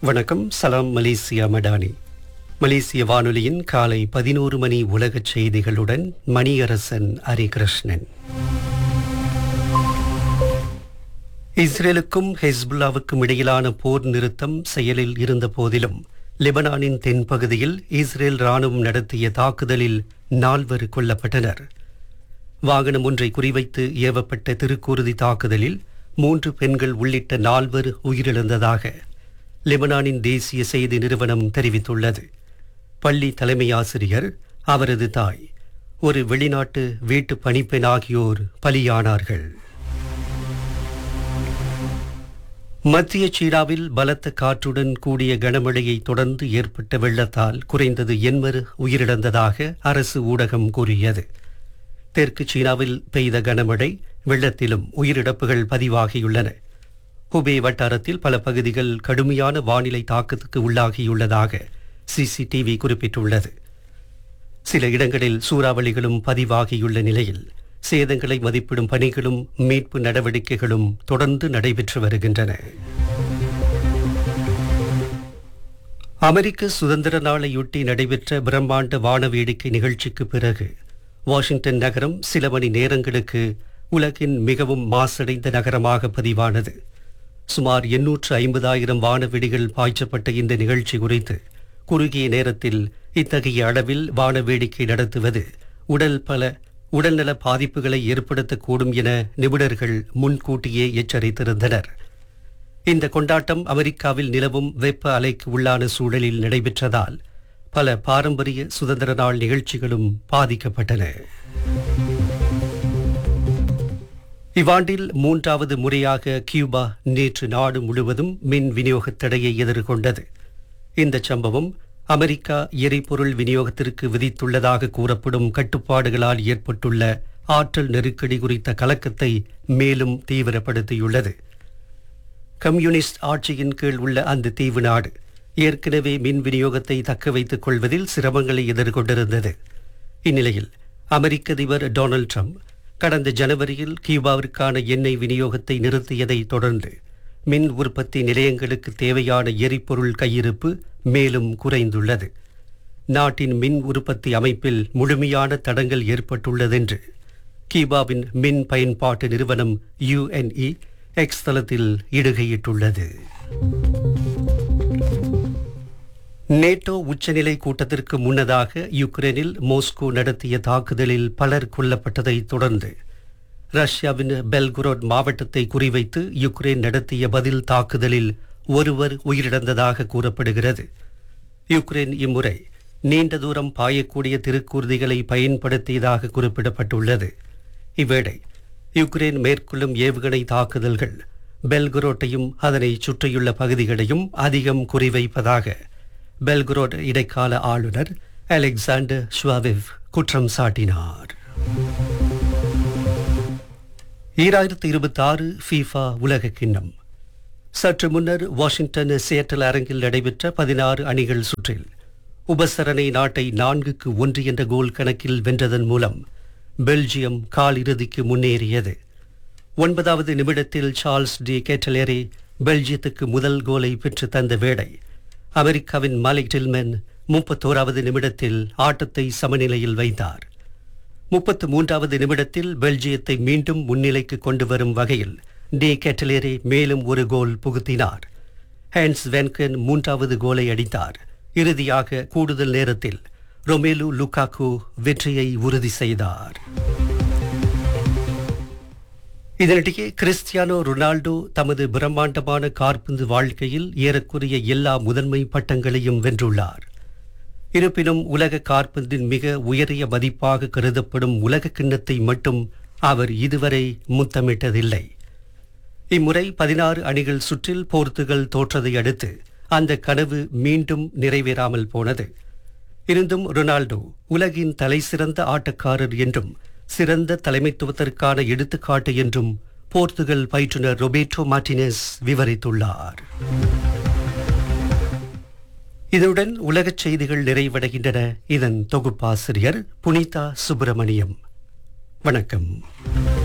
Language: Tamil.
வணக்கம் சலாம் மலேசியா மடானி மலேசிய வானொலியின் காலை பதினோரு மணி உலகச் செய்திகளுடன் மணியரசன் ஹரிகிருஷ்ணன் இஸ்ரேலுக்கும் ஹெஸ்புல்லாவுக்கும் இடையிலான போர் நிறுத்தம் செயலில் இருந்த போதிலும் லெபனானின் தென்பகுதியில் இஸ்ரேல் ராணுவம் நடத்திய தாக்குதலில் நால்வர் கொல்லப்பட்டனர் வாகனம் ஒன்றை குறிவைத்து ஏவப்பட்ட திருக்கூறுதி தாக்குதலில் மூன்று பெண்கள் உள்ளிட்ட நால்வர் உயிரிழந்ததாக லெபனானின் தேசிய செய்தி நிறுவனம் தெரிவித்துள்ளது பள்ளி தலைமை ஆசிரியர் அவரது தாய் ஒரு வெளிநாட்டு வீட்டு பணிப்பெண் ஆகியோர் பலியானார்கள் மத்திய சீனாவில் பலத்த காற்றுடன் கூடிய கனமழையை தொடர்ந்து ஏற்பட்ட வெள்ளத்தால் குறைந்தது எண்பது உயிரிழந்ததாக அரசு ஊடகம் கூறியது தெற்கு சீனாவில் பெய்த கனமழை வெள்ளத்திலும் உயிரிழப்புகள் பதிவாகியுள்ளன ஹுபே வட்டாரத்தில் பல பகுதிகள் கடுமையான வானிலை தாக்கத்துக்கு உள்ளாகியுள்ளதாக சிசிடிவி குறிப்பிட்டுள்ளது சில இடங்களில் சூறாவளிகளும் பதிவாகியுள்ள நிலையில் சேதங்களை மதிப்பிடும் பணிகளும் மீட்பு நடவடிக்கைகளும் தொடர்ந்து நடைபெற்று வருகின்றன அமெரிக்க சுதந்திர நாளையொட்டி நடைபெற்ற பிரம்மாண்ட வான வேடிக்கை நிகழ்ச்சிக்கு பிறகு வாஷிங்டன் நகரம் சில மணி நேரங்களுக்கு உலகின் மிகவும் மாசடைந்த நகரமாக பதிவானது சுமார் எண்ணூற்று ஐம்பதாயிரம் வானவெடிகள் பாய்ச்சப்பட்ட இந்த நிகழ்ச்சி குறித்து குறுகிய நேரத்தில் இத்தகைய அளவில் வான வேடிக்கை நடத்துவது உடல் பல உடல்நல பாதிப்புகளை ஏற்படுத்தக்கூடும் என நிபுணர்கள் முன்கூட்டியே எச்சரித்திருந்தனர் இந்த கொண்டாட்டம் அமெரிக்காவில் நிலவும் வெப்ப அலைக்கு உள்ளான சூழலில் நடைபெற்றதால் பல பாரம்பரிய சுதந்திர நாள் நிகழ்ச்சிகளும் பாதிக்கப்பட்டன இவ்வாண்டில் மூன்றாவது முறையாக கியூபா நேற்று நாடு முழுவதும் மின் விநியோகத் தடையை எதிர்கொண்டது இந்த சம்பவம் அமெரிக்கா எரிபொருள் விநியோகத்திற்கு விதித்துள்ளதாக கூறப்படும் கட்டுப்பாடுகளால் ஏற்பட்டுள்ள ஆற்றல் நெருக்கடி குறித்த கலக்கத்தை மேலும் தீவிரப்படுத்தியுள்ளது கம்யூனிஸ்ட் ஆட்சியின் கீழ் உள்ள அந்த தீவு நாடு ஏற்கனவே மின் விநியோகத்தை தக்க வைத்துக் கொள்வதில் சிரமங்களை எதிர்கொண்டிருந்தது இந்நிலையில் அமெரிக்க அதிபர் டொனால்ட் ட்ரம்ப் கடந்த ஜனவரியில் கியூபாவிற்கான எண்ணெய் விநியோகத்தை நிறுத்தியதை தொடர்ந்து மின் உற்பத்தி நிலையங்களுக்கு தேவையான எரிபொருள் கையிருப்பு மேலும் குறைந்துள்ளது நாட்டின் மின் உற்பத்தி அமைப்பில் முழுமையான தடங்கள் ஏற்பட்டுள்ளதென்று கியூபாவின் மின் பயன்பாட்டு நிறுவனம் யுஎன்இ எக்ஸ் தளத்தில் இடுகையிட்டுள்ளது நேட்டோ உச்சநிலை கூட்டத்திற்கு முன்னதாக யுக்ரைனில் மோஸ்கோ நடத்திய தாக்குதலில் பலர் கொல்லப்பட்டதை தொடர்ந்து ரஷ்யாவின் பெல்குரோட் மாவட்டத்தை குறிவைத்து யுக்ரைன் நடத்திய பதில் தாக்குதலில் ஒருவர் உயிரிழந்ததாக கூறப்படுகிறது யுக்ரைன் இம்முறை நீண்ட தூரம் பாயக்கூடிய திருக்கூர்திகளை பயன்படுத்தியதாக குறிப்பிடப்பட்டுள்ளது இவ்வேளை யுக்ரைன் மேற்கொள்ளும் ஏவுகணை தாக்குதல்கள் பெல்குரோட்டையும் அதனை சுற்றியுள்ள பகுதிகளையும் அதிகம் குறிவைப்பதாக பெல்குரோட் இடைக்கால ஆளுநர் அலெக்சாண்டர் ஷ்வாவிவ் குற்றம் சாட்டினார் ஈராயிரத்தி இருபத்தி ஆறு ஃபீஃபா உலக கிண்ணம் சற்று முன்னர் வாஷிங்டன் சியட்டல் அரங்கில் நடைபெற்ற பதினாறு அணிகள் சுற்றில் உபசரணை நாட்டை நான்குக்கு ஒன்று என்ற கோல் கணக்கில் வென்றதன் மூலம் பெல்ஜியம் காலிறுதிக்கு முன்னேறியது ஒன்பதாவது நிமிடத்தில் சார்ல்ஸ் டி கேட்டலேரி பெல்ஜியத்துக்கு முதல் கோலை பெற்று தந்த வேளை அமெரிக்காவின் மாலிக் டில்மென் முப்பத்தோராவது நிமிடத்தில் ஆட்டத்தை சமநிலையில் வைத்தார் முப்பத்து மூன்றாவது நிமிடத்தில் பெல்ஜியத்தை மீண்டும் முன்னிலைக்கு கொண்டு வரும் வகையில் டி கேட்டலேரி மேலும் ஒரு கோல் புகுத்தினார் ஹேன்ஸ் வென்கன் மூன்றாவது கோலை அடித்தார் இறுதியாக கூடுதல் நேரத்தில் ரொமேலு லுகாக்கு வெற்றியை உறுதி செய்தார் இதனிடையே கிறிஸ்டியானோ ரொனால்டோ தமது பிரம்மாண்டமான கார்பந்து வாழ்க்கையில் ஏறக்குறைய எல்லா முதன்மை பட்டங்களையும் வென்றுள்ளார் இருப்பினும் உலக கார்பந்தின் மிக உயரிய மதிப்பாக கருதப்படும் உலக கிண்ணத்தை மட்டும் அவர் இதுவரை முத்தமிட்டதில்லை இம்முறை பதினாறு அணிகள் சுற்றில் போர்த்துகல் தோற்றதை அடுத்து அந்த கனவு மீண்டும் நிறைவேறாமல் போனது இருந்தும் ரொனால்டோ உலகின் தலைசிறந்த ஆட்டக்காரர் என்றும் சிறந்த தலைமைத்துவத்திற்கான எடுத்துக்காட்டு என்றும் போர்த்துகல் பயிற்றுனர் ரொபேட்டோ மார்டினஸ் விவரித்துள்ளார் இதனுடன் உலகச் செய்திகள் நிறைவடைகின்றன இதன் தொகுப்பாசிரியர் புனிதா சுப்பிரமணியம் வணக்கம்